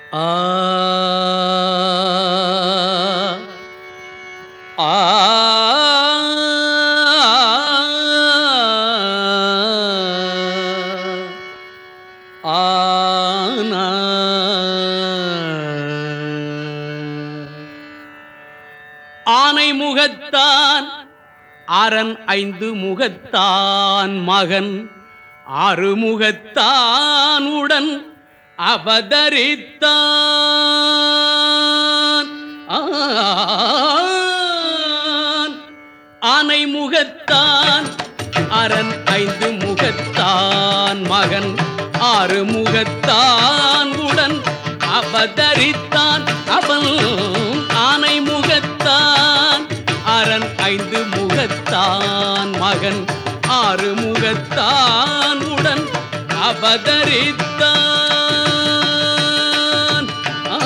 ஆ ஆ ஆனா ஆனை முகத்தான் அரண் ஐந்து முகத்தான் மகன் ஆறு முகத்தான் உடன் அவதரித்தான் ஆன். ஆனை முகத்தான் அரண் ஐந்து முகத்தான் மகன் ஆறு முகத்தான் உடன் அவதரித்தான் அவன் ஆனை முகத்தான் அரண் ஐந்து முகத்தான் மகன் ஆறு முகத்தான் உடன் அவதரித்தான் ஆ.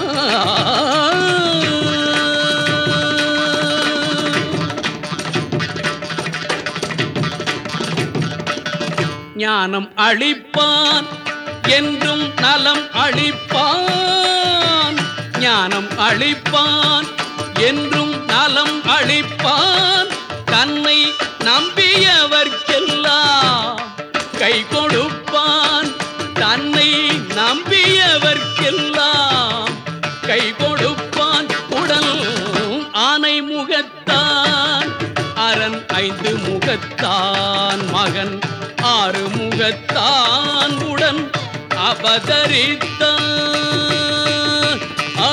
ஞானம் அளிப்பான் என்றும் நலம் அளிப்பான் ஞானம் அளிப்பான் என்றும் நலம் அளிப்பான் தன்னை நம்பியவர்க்கெல்லாம் கை கொடுப்பான் தன்னை நம்பியவர்க்கெல்லாம் கை கொடுப்பான் உடல் ஆனை முகத்தான் அரண் ஐந்து முகத்தான் மகன் ஆறு முகத்தான் உடன் அவதரித்தான் ஆ.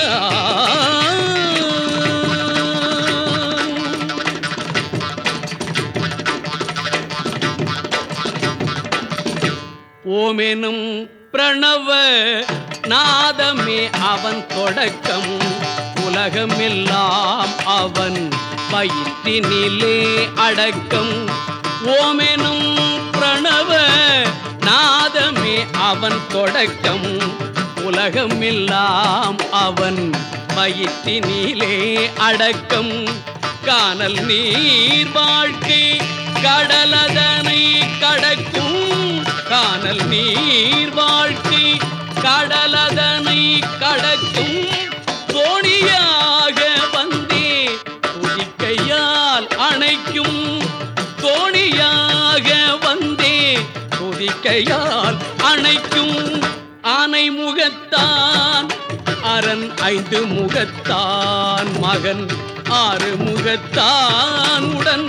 ஓமெனும் பிரணவ நாதமே அவன் தொடக்கம் உலகமெல்லாம் அவன் வயிற்றினிலே அடக்கம் ஓமெனும் பிரணவ நாதமே அவன் தொடக்கம் உலகமெல்லாம் அவன் வயிற்றினிலே அடக்கம் காணல் நீர் வாழ்க்கை கடலதனை கடக்கும் காணல் நீர் வாழ்க்கை கடலதனை கடக்கும் தோணியாக வந்தே துதிக்கையால் அணைக்கும் தோணியாக வந்தே துதிக்கையால் அணைக்கும் ஆனை முகத்தான் அரண் ஐந்து முகத்தான் மகன் ஆறு முகத்தான் உடன்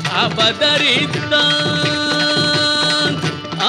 அவதரித்தான் ஆ.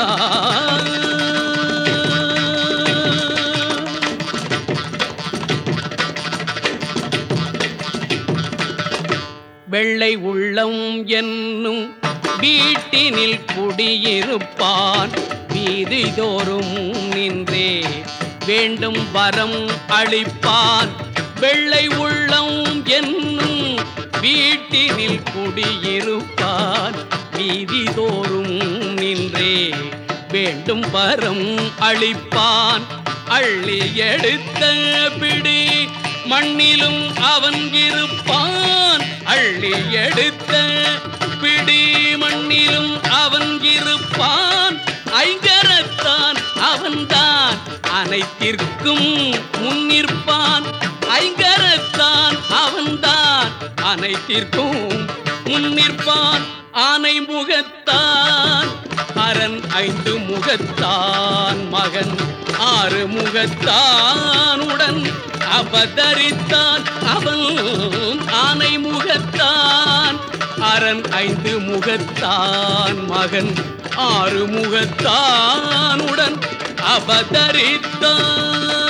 வெள்ளை உள்ளம் என்னும் வீட்டினில் குடியிருப்பான் வீதிதோறும் நின்றே வேண்டும் வரம் அளிப்பான் வெள்ளை உள்ளம் என்னும் வீட்டினில் குடியிருப்பான் வீதிதோறும் நின்றே வேண்டும் வரம் அளிப்பான் அள்ளி எடுத்த பிடி மண்ணிலும் அவன் இருப்பான் அள்ளி எடுத்த பிடி மண்ணிலும் அவன் இருப்பான் ஐங்கரத்தான் அவன்தான் அனைத்திற்கும் முன்னிற்பான் ஐங்கரத்தான் அவன்தான் அனைத்திற்கும் முன்னிற்பான் ஆனை முகத்தான் அரண் ஐந்து முகத்தான் மகன் ஆறு முகத்தான் உடன் அவதரித்தான் அவன் ஆனை முகத்தான் அரண் ஐந்து முகத்தான் மகன் ஆறு முகத்தான் உடன் அவதரித்தான்